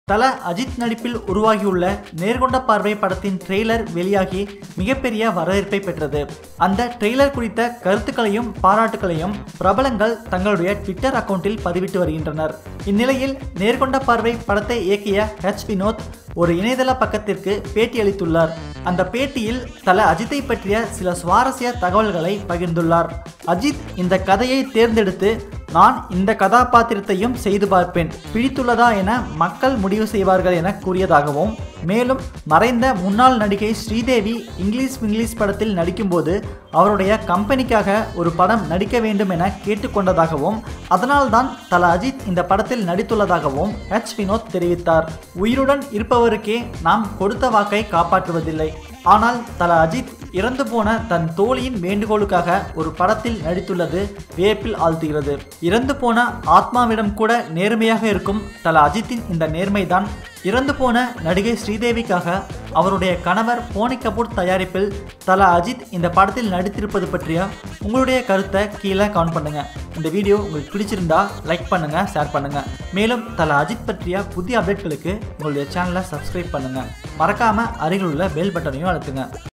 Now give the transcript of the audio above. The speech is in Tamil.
தல அஜித் நடிப்பில் உருவாகியுள்ள நேர்கொண்ட பார்வை படத்தின் ட்ரெய்லர் வெளியாகி மிகப்பெரிய வரவேற்பை பெற்றது அந்த ட்ரெய்லர் குறித்த கருத்துக்களையும் பாராட்டுகளையும் பிரபலங்கள் தங்களுடைய ட்விட்டர் அக்கவுண்டில் பதிவிட்டு வருகின்றனர் இந்நிலையில் நேர்கொண்ட பார்வை படத்தை இயக்கிய ஹெச் வினோத் ஒரு இணையதள பக்கத்திற்கு பேட்டி அளித்துள்ளார் அந்த பேட்டியில் தல அஜித்தை பற்றிய சில சுவாரஸ்ய தகவல்களை பகிர்ந்துள்ளார் அஜித் இந்த கதையை தேர்ந்தெடுத்து நான் இந்த கதாபாத்திரத்தையும் செய்து பார்ப்பேன் பிடித்துள்ளதா என மக்கள் முடிவு செய்வார்கள் என கூறியதாகவும் மேலும் மறைந்த முன்னாள் நடிகை ஸ்ரீதேவி இங்கிலீஷ் இங்கிலீஷ் படத்தில் நடிக்கும்போது அவருடைய கம்பெனிக்காக ஒரு படம் நடிக்க வேண்டும் என கேட்டுக்கொண்டதாகவும் அதனால்தான் தல அஜித் இந்த படத்தில் நடித்துள்ளதாகவும் ஹெச் வினோத் தெரிவித்தார் உயிருடன் இருப்பவருக்கே நாம் கொடுத்த வாக்கை காப்பாற்றுவதில்லை ஆனால் தல அஜித் இறந்து போன தன் தோழியின் வேண்டுகோளுக்காக ஒரு படத்தில் நடித்துள்ளது வியப்பில் ஆழ்த்துகிறது இறந்து போன ஆத்மாவிடம் கூட நேர்மையாக இருக்கும் தல அஜித்தின் இந்த நேர்மைதான் இறந்து போன நடிகை ஸ்ரீதேவிக்காக அவருடைய கணவர் போனி கபூர் தயாரிப்பில் தல அஜித் இந்த படத்தில் நடித்திருப்பது பற்றிய உங்களுடைய கருத்தை கீழே கமெண்ட் பண்ணுங்க இந்த வீடியோ உங்களுக்கு பிடிச்சிருந்தா லைக் பண்ணுங்க ஷேர் பண்ணுங்க மேலும் தல அஜித் பற்றிய புதிய அப்டேட்களுக்கு உங்களுடைய சேனலை சப்ஸ்கிரைப் பண்ணுங்க மறக்காம அருகில் உள்ள பெல் பட்டனையும் அழுத்துங்க